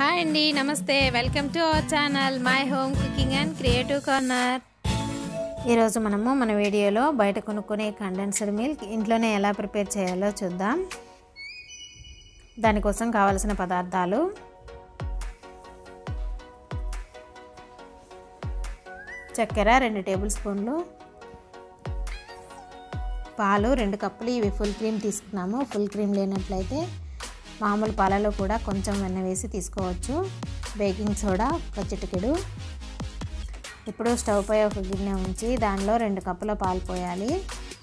hi అండి నమస్తే welcome to our channel my home cooking and creative corner ఈరోజు మనము మన వీడియోలో బయట కొనుక్కునే కండెన్స్డ్ మిల్క్ ఇంట్లోనే ఎలా ప్రిపేర్ చేయాలో చూద్దాం దానికోసం కావలసిన పదార్థాలు చక్కెర రెండు టేబుల్ స్పూన్లు పాలు రెండు కప్పులు ఇవి ఫుల్ క్రీమ్ తీసుకున్నాము ఫుల్ క్రీమ్ లేనట్లయితే మామూలు పాలలో కూడా కొంచెం వెన్న వేసి తీసుకోవచ్చు బేకింగ్ సోడా ఒక చిటికెడు ఇప్పుడు స్టవ్ పై ఒక గిన్నె ఉంచి దానిలో రెండు కప్పుల పాలు పోయాలి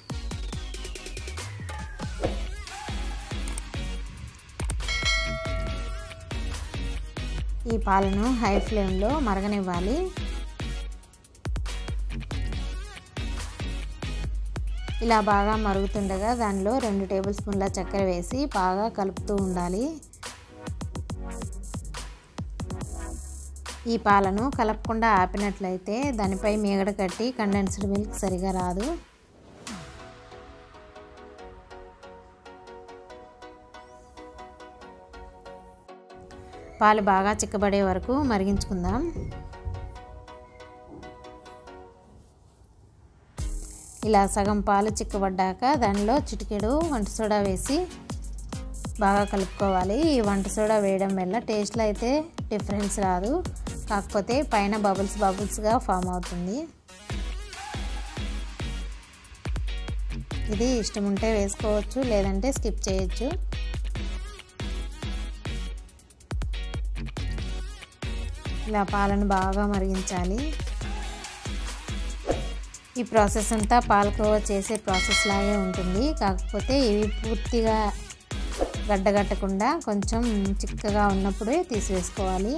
ఈ పాలను హై ఫ్లేమ్లో మరగనివ్వాలి ఇలా బాగా మరుగుతుండగా దానిలో రెండు టేబుల్ స్పూన్ల చక్కెర వేసి బాగా కలుపుతూ ఉండాలి ఈ పాలను కలపకుండా ఆపినట్లయితే దానిపై మీగడ కట్టి కండెన్స్డ్ మిల్క్ సరిగా రాదు పాలు బాగా చిక్కబడే వరకు మరిగించుకుందాం ఇలా సగం పాలు చిక్కబడ్డాక దానిలో చిటికెడు వంట సోడా వేసి బాగా కలుపుకోవాలి ఈ వంట సోడా వేయడం వల్ల టేస్ట్లో అయితే డిఫరెన్స్ రాదు కాకపోతే పైన బబుల్స్ బబుల్స్గా ఫామ్ అవుతుంది ఇది ఇష్టం ఉంటే వేసుకోవచ్చు లేదంటే స్కిప్ చేయొచ్చు ఇలా పాలను బాగా మరిగించాలి ఈ ప్రాసెస్ అంతా పాలకోవా చేసే ప్రాసెస్ లాగే ఉంటుంది కాకపోతే ఇవి పూర్తిగా గడ్డగట్టకుండా కొంచెం చిక్కగా ఉన్నప్పుడే తీసివేసుకోవాలి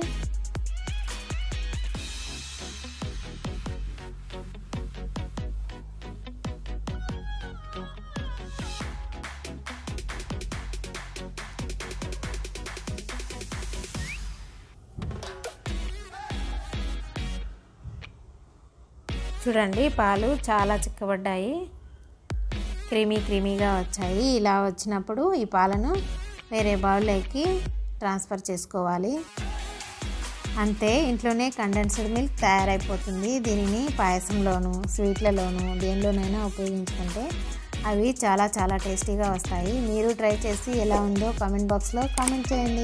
చూడండి పాలు చాలా చిక్కబడ్డాయి క్రీమీ క్రీమీగా వచ్చాయి ఇలా వచ్చినప్పుడు ఈ పాలను వేరే బౌల్లోకి ట్రాన్స్ఫర్ చేసుకోవాలి అంతే ఇంట్లోనే కండెన్స్డ్ మిల్క్ తయారైపోతుంది దీనిని పాయసంలోను స్వీట్లలోను దేనిలోనైనా ఉపయోగించుకుంటే అవి చాలా చాలా టేస్టీగా వస్తాయి మీరు ట్రై చేసి ఎలా ఉందో కామెంట్ బాక్స్లో కామెంట్ చేయండి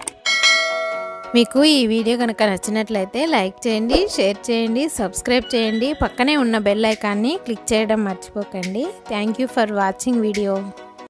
మీకు ఈ వీడియో కనుక నచ్చినట్లయితే లైక్ చేయండి షేర్ చేయండి సబ్స్క్రైబ్ చేయండి పక్కనే ఉన్న బెల్ ఐకాన్ని క్లిక్ చేయడం మర్చిపోకండి thank you for watching video